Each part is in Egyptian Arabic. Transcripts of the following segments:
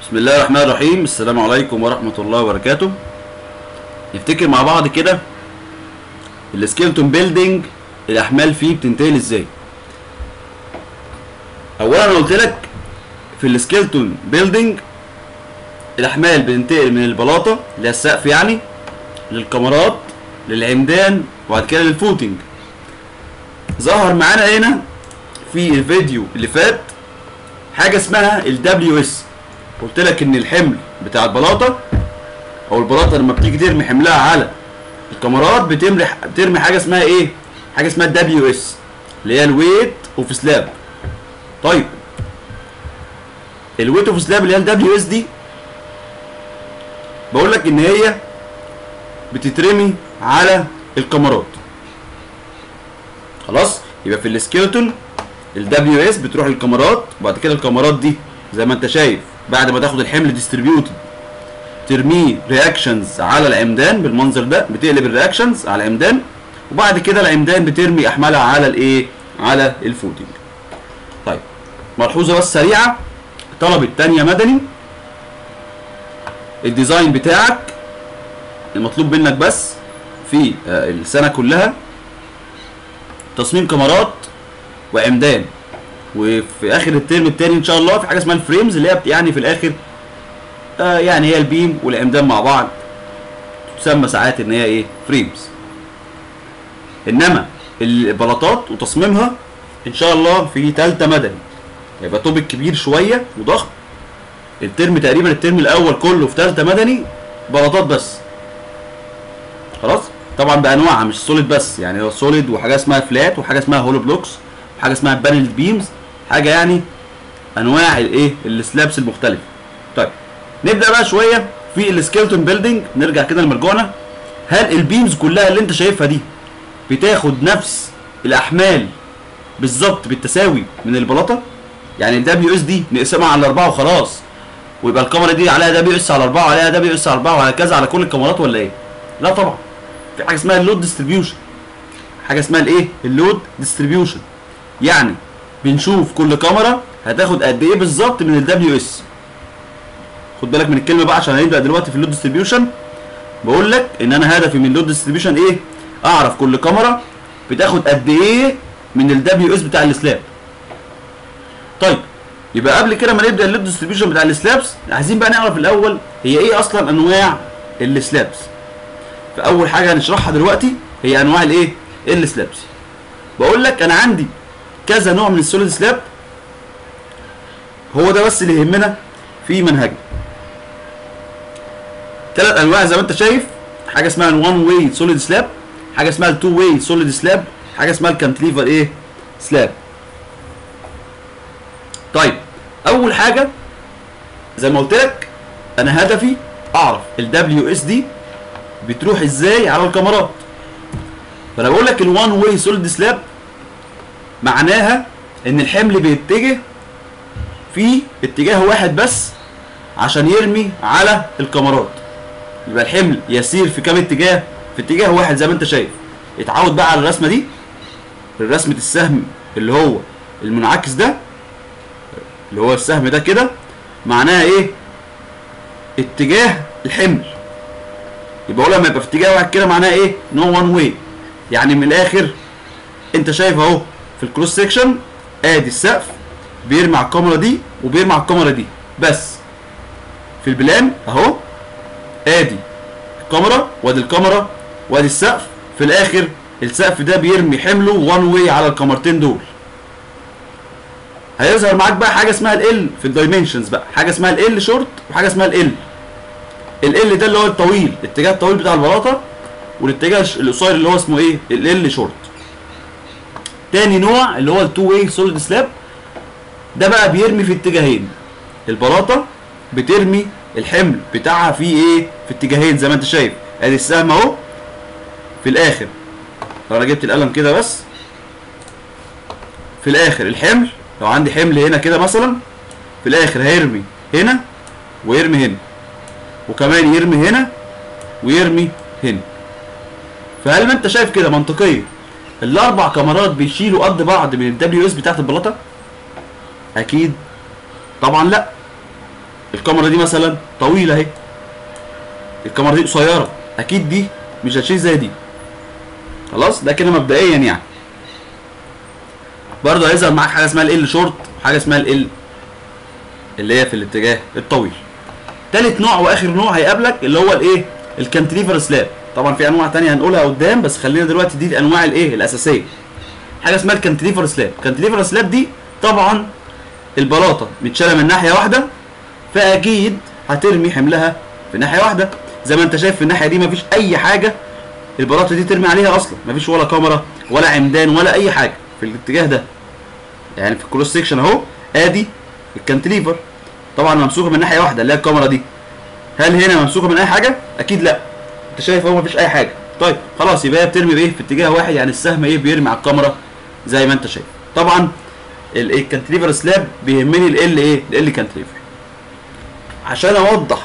بسم الله الرحمن الرحيم السلام عليكم ورحمة الله وبركاته نفتكر مع بعض كده السكيلتون بيلدينج الأحمال فيه بتنتقل ازاي أولا أنا قلت لك في السكيلتون بيلدينج الأحمال بتنتقل من البلاطة اللي هي السقف يعني للكاميرات للعمدان وبعد كده للفوتنج ظهر معانا هنا في الفيديو اللي فات حاجة اسمها ال WS قلت لك ان الحمل بتاع البلاطه او البلاطه لما بتيجي ترمي حملها على الكاميرات بترمي بترمي حاجه اسمها ايه حاجه اسمها دبليو اس اللي هي الويت اوف سلاب طيب الويت اوف سلاب اللي هي الدبليو اس دي بقول لك ان هي بتترمي على الكاميرات خلاص يبقى في السكيلتون الدبليو اس بتروح للكاميرات وبعد كده الكاميرات دي زي ما انت شايف بعد ما تاخد الحمل ديستريبيوتد ترميه رياكشنز على العمدان بالمنظر ده بتقلب الرياكشنز على العمدان وبعد كده العمدان بترمي احمالها على الايه على الفوتنج طيب ملحوظه بس سريعه طلب التانية مدني الديزاين بتاعك المطلوب منك بس في آه، السنه كلها تصميم كاميرات وعمدان وفي اخر الترم التاني ان شاء الله في حاجه اسمها الفريمز اللي هي بت- يعني في الاخر آه يعني هي البيم والعمدان مع بعض تسمى ساعات ان هي ايه فريمز انما البلاطات وتصميمها ان شاء الله في تالتة مدني هيبقى توبك كبير شويه وضخم الترم تقريبا الترم الاول كله في تالتة مدني بلاطات بس خلاص طبعا بانواعها مش سوليد بس يعني هو سوليد وحاجه اسمها فلات وحاجه اسمها هولو بلوكس وحاجه اسمها بانل بيمز حاجه يعني انواع الايه السلابس المختلفه طيب نبدا بقى شويه في السكيلتون بيلدينج نرجع كده لمرجوعنا هل البيمز كلها اللي انت شايفها دي بتاخد نفس الاحمال بالظبط بالتساوي من البلاطه يعني الدبليو اس دي نقسمها على اربعه وخلاص ويبقى الكاميرا دي عليها دبليو اس على اربعه وعليها دبليو اس على اربعه وهكذا على كل الكاميرات ولا ايه؟ لا طبعا في حاجه اسمها اللود ديستريبيوشن حاجه اسمها الايه؟ اللود ديستريبيوشن يعني بنشوف كل كاميرا هتاخد قد ايه بالظبط من الدبليو اس خد بالك من الكلمه بقى عشان هنبدا دلوقتي في اللود ديستريبيوشن بقول لك ان انا هدفي من اللود ديستريبيوشن ايه اعرف كل كاميرا بتاخد قد ايه من الدبليو اس بتاع السلاب طيب يبقى قبل كده ما نبدا اللود ديستريبيوشن بتاع السلابس عايزين بقى نعرف الاول هي ايه اصلا انواع السلابس فاول حاجه هنشرحها دلوقتي هي انواع الايه السلابس بقول لك انا عندي كذا نوع من السوليد سلاب هو ده بس اللي يهمنا في منهجنا ثلاث انواع زي ما انت شايف حاجه اسمها الوان واي سوليد سلاب حاجه اسمها التو واي سوليد سلاب حاجه اسمها الكانتليفر ايه سلاب طيب اول حاجه زي ما قلت لك انا هدفي اعرف الدبليو اس دي بتروح ازاي على الكاميرات فانا بقول لك الوان واي سوليد سلاب معناها ان الحمل بيتجه في اتجاه واحد بس عشان يرمي على الكاميرات يبقى الحمل يسير في كام اتجاه في اتجاه واحد زي ما انت شايف اتعود بقى على الرسمه دي رسمه السهم اللي هو المنعكس ده اللي هو السهم ده كده معناها ايه اتجاه الحمل يبقى هو لما يبقى في اتجاه واحد كده معناها ايه نو وان واي يعني من الاخر انت شايف اهو في الكروس سيكشن ادي السقف بيرمي على الكاميرا دي وبيرمي على الكاميرا دي بس في البلان اهو ادي الكاميرا وادي الكاميرا وادي السقف في الاخر السقف ده بيرمي حمله وان واي على الكاميرتين دول هيظهر معاك بقى حاجه اسمها ال في الدايمنشنز بقى حاجه اسمها ال شورت وحاجه اسمها ال ال ده اللي هو الطويل الاتجاه الطويل بتاع البلاطه والاتجاه الش- القصير اللي هو اسمه ايه ال شورت تاني نوع اللي هو التو واي سوليد سلاب ده بقى بيرمي في اتجاهين البلاطه بترمي الحمل بتاعها في ايه في اتجاهين زي ما انت شايف ادي السهم اهو في الاخر لو انا جبت القلم كده بس في الاخر الحمل لو عندي حمل هنا كده مثلا في الاخر هيرمي هنا ويرمي هنا وكمان يرمي هنا ويرمي هنا فهل ما انت شايف كده منطقيا الاربع كاميرات بيشيلوا قد بعض من الدبليو اس بتاعت البلاطه اكيد طبعا لا الكاميرا دي مثلا طويله اهي الكاميرا دي قصيره اكيد دي مش هتشيل زي دي خلاص ده كده مبدئيا يعني برضه هيظهر معاك حاجه اسمها ال شورت وحاجه اسمها ال اللي هي في الاتجاه الطويل تالت نوع واخر نوع هيقابلك اللي هو الايه الكانتليفر سلاب طبعا في انواع تانية هنقولها قدام بس خلينا دلوقتي دي الانواع الايه الاساسيه حاجه اسمها الكانتليفر سلاب الكانتليفر سلاب دي طبعا البلاطه متشاله من ناحيه واحده فاكيد هترمي حملها في ناحيه واحده زي ما انت شايف في الناحيه دي مفيش اي حاجه البلاطه دي ترمي عليها اصلا مفيش ولا كاميرا ولا عمدان ولا اي حاجه في الاتجاه ده يعني في الكروس سيكشن اهو ادي الكانتليفر طبعا ممسوكه من ناحيه واحده اللي هي الكاميرا دي هل هنا ممسوكه من اي حاجه اكيد لا انت شايف اهو مفيش اي حاجه طيب خلاص يبقى هي بترمي بايه في اتجاه واحد يعني السهم ايه بيرمي على الكاميرا زي ما انت شايف طبعا الكانتليفر سلاب بيهمني ال ايه ال كانتليفر عشان اوضح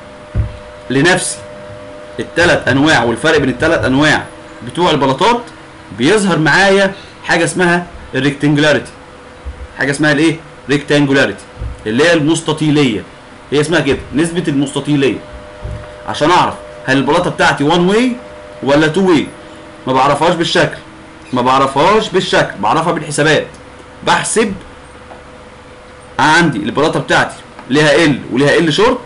لنفسي الثلاث انواع والفرق بين الثلاث انواع بتوع البلاطات بيظهر معايا حاجه اسمها الريكتانجولاريتي حاجه اسمها الايه ريكتانجولاريتي اللي هي المستطيليه هي اسمها كده نسبه المستطيليه عشان اعرف هل البلاطه بتاعتي وان واي ولا تو واي ما بعرفهاش بالشكل ما بعرفهاش بالشكل بعرفها بالحسابات بحسب عندي البلاطه بتاعتي ليها ال وليها ال شورت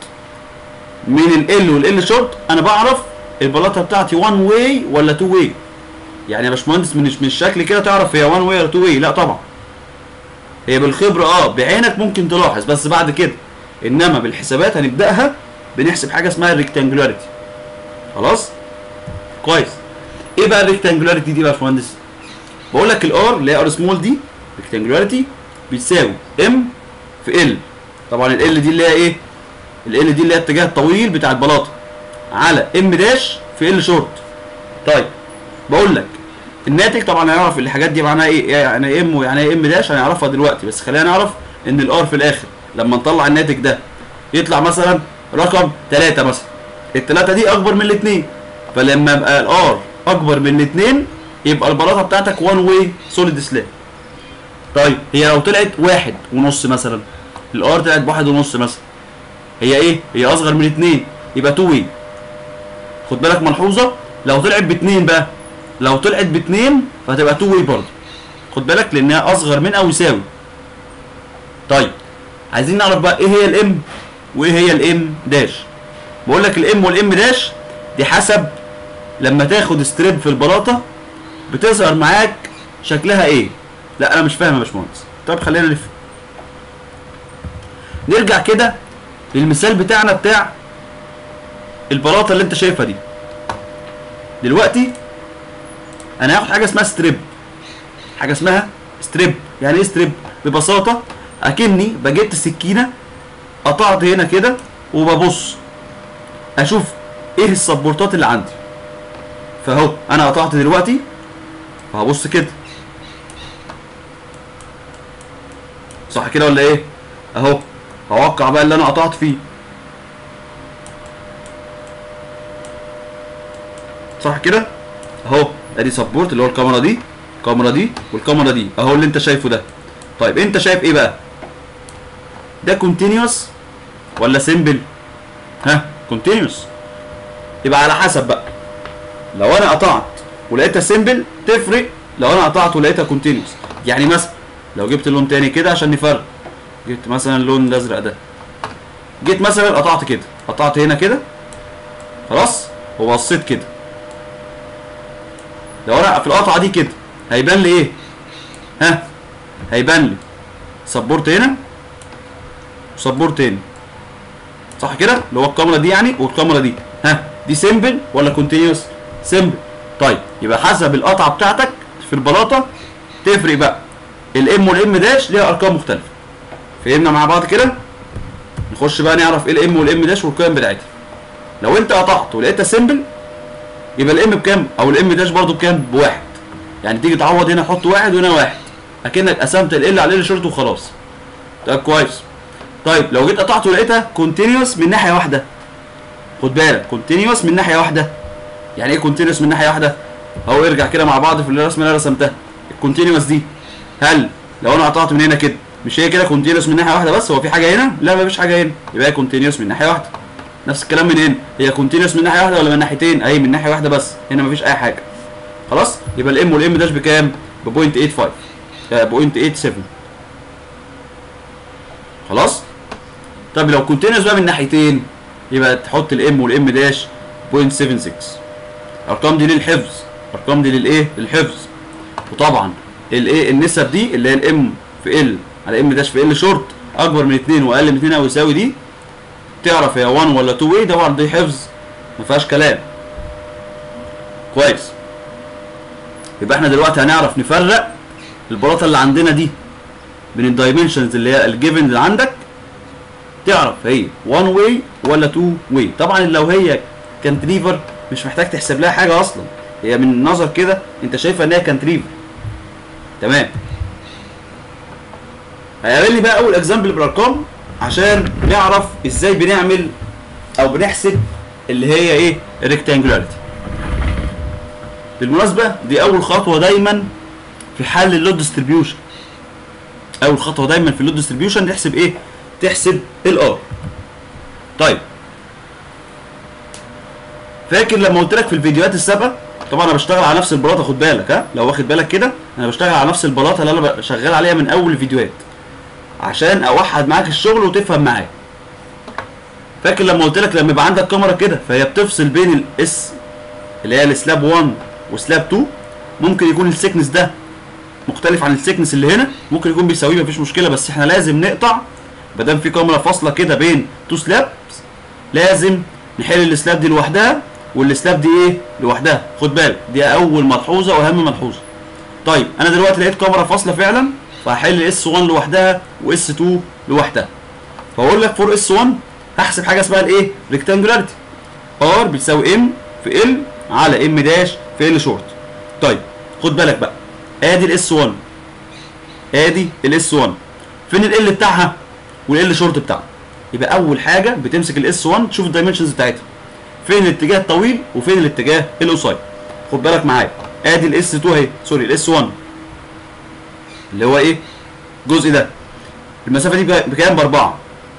من ال والال شورت انا بعرف البلاطه بتاعتي وان واي ولا تو واي يعني يا باشمهندس من من الشكل كده تعرف هي وان واي ولا تو واي لا طبعا هي بالخبره اه بعينك ممكن تلاحظ بس بعد كده انما بالحسابات هنبداها بنحسب حاجه اسمها الريكتانجولاريتي خلاص كويس ايه بقى الريكتانجولاريتي دي بقى يا باشمهندس بقول لك الار اللي هي ار سمول دي ريكتانجولاريتي بتساوي ام في ال طبعا ال دي اللي هي ايه ال دي اللي هي الاتجاه الطويل بتاع البلاطه على ام داش في ال شورت طيب بقول لك الناتج طبعا هيعرف الحاجات دي معناها ايه يعني ايه ام ويعني ايه ام داش هنعرفها دلوقتي بس خلينا نعرف ان الار في الاخر لما نطلع الناتج ده يطلع مثلا رقم 3 مثلا الثلاثه دي اكبر من الاثنين فلما يبقى الار اكبر من الاثنين يبقى البلاطه بتاعتك وان واي سوليد سلاب طيب هي لو طلعت واحد ونص مثلا الار طلعت بواحد ونص مثلا هي ايه هي اصغر من اتنين يبقى تو واي خد بالك ملحوظه لو طلعت باتنين بقى لو طلعت باتنين فهتبقى تو واي برضه خد بالك لانها اصغر من او يساوي طيب عايزين نعرف بقى ايه هي الام وايه هي الام داش بقول لك الام والام داش دي حسب لما تاخد ستريب في البلاطه بتظهر معاك شكلها ايه لا انا مش فاهم يا باشمهندس طب خلينا نلف نرجع كده للمثال بتاعنا بتاع البلاطه اللي انت شايفها دي دلوقتي انا هاخد حاجه اسمها ستريب حاجه اسمها ستريب يعني ايه ستريب ببساطه اكني بجبت السكينه قطعت هنا كده وببص اشوف ايه السبورتات اللي عندي فاهو انا قطعت دلوقتي فهبص كده صح كده ولا ايه اهو هوقع بقى اللي انا قطعت فيه صح كده اهو ادي سبورت اللي هو الكاميرا دي الكاميرا دي والكاميرا دي اهو اللي انت شايفه ده طيب انت شايف ايه بقى ده كونتينيوس ولا سيمبل ها كونتينيوس يبقى على حسب بقى لو انا قطعت ولقيتها سيمبل تفرق لو انا قطعت ولقيتها كونتينيوس يعني مثلا لو جبت لون تاني كده عشان نفرق جبت مثلا اللون الازرق ده جيت مثلا قطعت كده قطعت هنا كده خلاص وبصيت كده لو انا في القطعه دي كده هيبان لي ايه ها هيبان لي سبورت هنا وسبورت هنا صح كده اللي هو الكاميرا دي يعني والكاميرا دي ها دي سيمبل ولا كونتينيوس سيمبل طيب يبقى حسب القطعه بتاعتك في البلاطه تفرق بقى الام والام داش ليها ارقام مختلفه فهمنا مع بعض كده نخش بقى نعرف ايه الام والام داش والقيم بتاعتها لو انت قطعت ولقيتها سيمبل يبقى الام بكام او الام داش برضو بكام بواحد يعني تيجي تعوض هنا حط واحد وهنا واحد اكنك قسمت ال على ال شورت وخلاص طيب كويس طيب لو جيت قطعت ولقيتها كونتينيوس من ناحيه واحده خد بالك كونتينيوس من ناحيه واحده يعني ايه كونتينيوس من ناحيه واحده اهو ارجع كده مع بعض في الرسمه اللي انا رسمتها الكونتينيوس دي هل لو انا قطعت من هنا كده مش هي كده كونتينوس من ناحيه واحده بس هو في حاجه هنا لا مفيش حاجه هنا يبقى هي كونتينوس من ناحيه واحده نفس الكلام من هنا هي كونتينوس من ناحيه واحده ولا من ناحيتين اهي من ناحيه واحده بس هنا مفيش اي حاجه خلاص يبقى الام والام داش بكام ب 0.85 آه، ب 0.87 خلاص طب لو كونتينوس بقى من ناحيتين يبقى تحط الام والام داش 0.76 الارقام دي للحفظ الارقام دي للايه للحفظ وطبعا الايه النسب دي اللي هي الام في ال على ام داش في ال شورت اكبر من 2 واقل من 2 او يساوي دي تعرف هي 1 ولا 2 واي ده طبعا دي حفظ ما فيهاش كلام كويس يبقى احنا دلوقتي هنعرف نفرق البلاطه اللي عندنا دي من الدايمنشنز اللي هي الجيفن اللي عندك تعرف هي 1 واي ولا 2 واي طبعا لو هي كانتريفر مش محتاج تحسب لها حاجه اصلا هي من النظر كده انت شايفها ان هي كانتريفر تمام هيقابلني بقى اول اكزامبل بالارقام عشان نعرف ازاي بنعمل او بنحسب اللي هي ايه الريكتانجولاريتي بالمناسبه دي اول خطوه دايما في حل اللود ديستريبيوشن اول خطوه دايما في اللود ديستريبيوشن تحسب ايه تحسب الار طيب فاكر لما قلت لك في الفيديوهات السابقه طبعا انا بشتغل على نفس البلاطه خد بالك ها لو واخد بالك كده انا بشتغل على نفس البلاطه اللي انا شغال عليها من اول الفيديوهات عشان اوحد معاك الشغل وتفهم معايا فاكر لما قلت لك لما يبقى عندك كاميرا كده فهي بتفصل بين الاس اللي هي السلاب 1 وسلاب 2 ممكن يكون السكنس ده مختلف عن السكنس اللي هنا ممكن يكون بيساويه مفيش مشكله بس احنا لازم نقطع ما دام في كاميرا فاصله كده بين تو سلابس لازم نحل السلاب دي لوحدها والسلاب دي ايه لوحدها خد بالك دي اول ملحوظه واهم ملحوظه طيب انا دلوقتي لقيت كاميرا فاصله فعلا فهحل اس 1 لوحدها واس 2 لوحدها فاقول لك فور اس 1 هحسب حاجه اسمها الايه ريكتانجولاريتي ار بتساوي ام في ال على ام داش في ال شورت طيب خد بالك بقى ادي الاس 1 ادي الاس 1 فين ال بتاعها والال شورت بتاعها يبقى اول حاجه بتمسك الاس 1 تشوف الدايمنشنز بتاعتها فين الاتجاه الطويل وفين الاتجاه القصير خد بالك معايا ادي الاس 2 اهي سوري الاس 1 اللي هو ايه الجزء ده المسافه دي بكام باربعه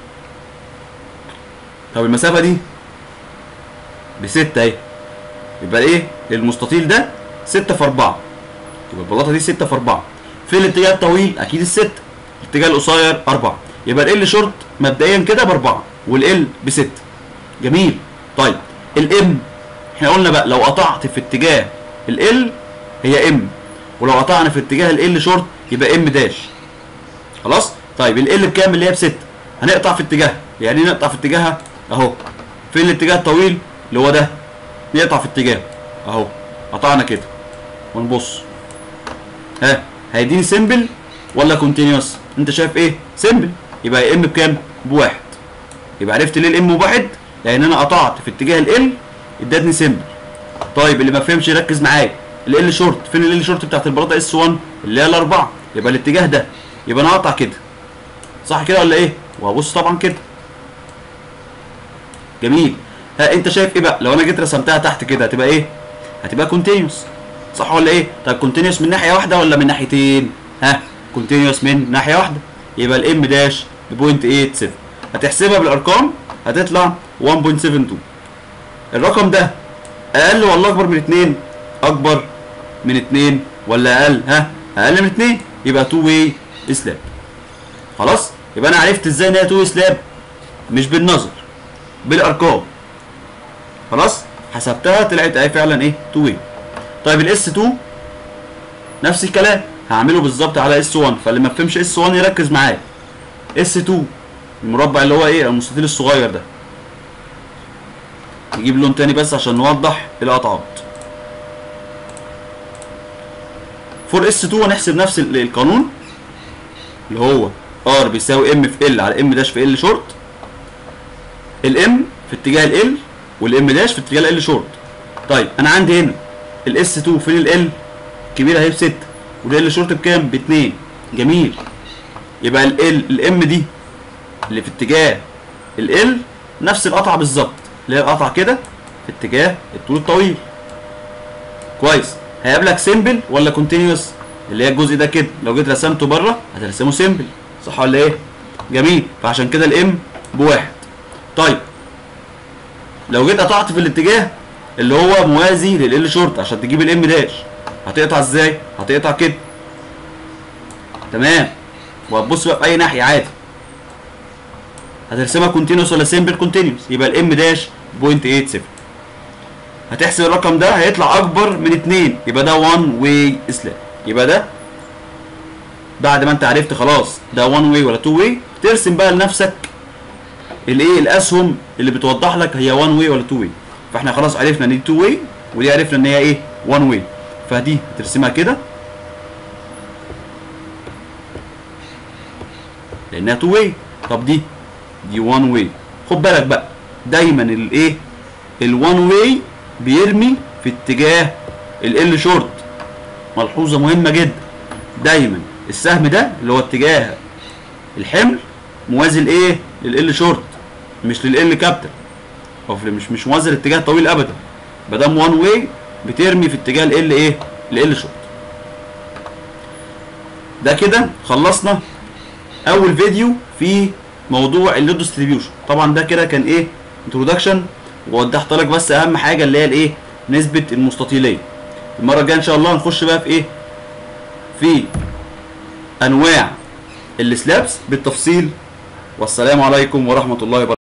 طب المسافه دي بستة اهي يبقى ايه المستطيل ده ستة في أربعة يبقى البلاطة دي ستة في أربعة فين الاتجاه الطويل؟ أكيد الستة الاتجاه القصير أربعة يبقى ال شورت مبدئيا كده بأربعة والال بستة جميل طيب الام احنا قلنا بقى لو قطعت في اتجاه ال هي ام ولو قطعنا في اتجاه ال شورت يبقى ام داش خلاص طيب ال بكام اللي هي بستة هنقطع في اتجاهها يعني ايه نقطع في اتجاهها اهو فين الاتجاه الطويل اللي هو ده نقطع في اتجاهه اهو قطعنا كده ونبص ها هيديني سيمبل ولا كونتينيوس انت شايف ايه سيمبل يبقى ام بكام بواحد يبقى عرفت ليه الام بواحد لان انا قطعت في اتجاه ال ادتني سيمبل طيب اللي ما فهمش يركز معايا ال شورت فين ال شورت بتاعت البلاطه اس 1 اللي هي الاربعه يبقى الاتجاه ده يبقى انا هقطع كده صح كده ولا ايه وهبص طبعا كده جميل ها انت شايف ايه بقى لو انا جيت رسمتها تحت كده هتبقى ايه هتبقى كونتينيوس صح ولا ايه طيب كونتينيوس من ناحيه واحده ولا من ناحيتين ها كونتينيوس من ناحيه واحده يبقى الام داش ب 0.87 هتحسبها بالارقام هتطلع 1.72 الرقم ده اقل ولا اكبر من 2 اكبر من 2 ولا اقل ها اقل من 2 يبقى 2 واي سلاب خلاص يبقى انا عرفت ازاي ان هي 2 سلاب مش بالنظر بالارقام خلاص حسبتها طلعت اهي فعلا ايه 2 واي طيب الاس 2 نفس الكلام هعمله بالظبط على اس 1 فاللي ما فهمش اس 1 يركز معايا اس 2 المربع اللي هو ايه المستطيل الصغير ده نجيب لون تاني بس عشان نوضح القطعات فور اس 2 هنحسب نفس القانون اللي هو ار بيساوي ام في ال على ام داش في ال شورت الام في اتجاه ال والام داش في اتجاه ال شورت طيب انا عندي هنا الاس 2 فين ال كبيره اهي ب 6 والال شورت بكام ب 2 جميل يبقى ال الام دي اللي في اتجاه ال نفس القطعه بالظبط اللي هي القطعه كده في اتجاه الطول الطويل كويس هيقابلك سيمبل ولا كونتينيوس اللي هي الجزء ده كده لو جيت رسمته بره هترسمه سيمبل صح ولا ايه جميل فعشان كده الام بواحد طيب لو جيت قطعت في الاتجاه اللي هو موازي لل شورت عشان تجيب الام داش هتقطع ازاي هتقطع كده تمام وهتبص بقى في اي ناحيه عادي هترسمها كونتينوس ولا سيمبل كونتينوس يبقى الام داش 0.87 هتحسب الرقم ده هيطلع اكبر من 2 يبقى ده 1 واي اسلام يبقى ده بعد ما انت عرفت خلاص ده 1 واي ولا 2 واي ترسم بقى لنفسك الايه الاسهم اللي بتوضح لك هي 1 واي ولا 2 واي فاحنا خلاص عرفنا ان دي 2 واي ودي عرفنا ان هي ايه 1 واي فدي هترسمها كده لانها 2 واي طب دي دي 1 واي خد بالك بقى دايما الايه ال1 واي بيرمي في اتجاه ال شورت ملحوظه مهمه جدا دايما السهم ده اللي هو اتجاه الحمل موازي لايه لل شورت مش لل كابتن او في- مش مش موازي لاتجاه طويل ابدا ما دام 1 واي بترمي في اتجاه ال ايه ال شورت ده كده خلصنا اول فيديو في موضوع اللود ديستريبيوشن طبعا ده كده كان ايه انترودكشن ووضحت لك بس اهم حاجه اللي هي الايه نسبه المستطيليه المره الجايه ان شاء الله هنخش بقى في ايه في انواع السلابس بالتفصيل والسلام عليكم ورحمه الله وبركاته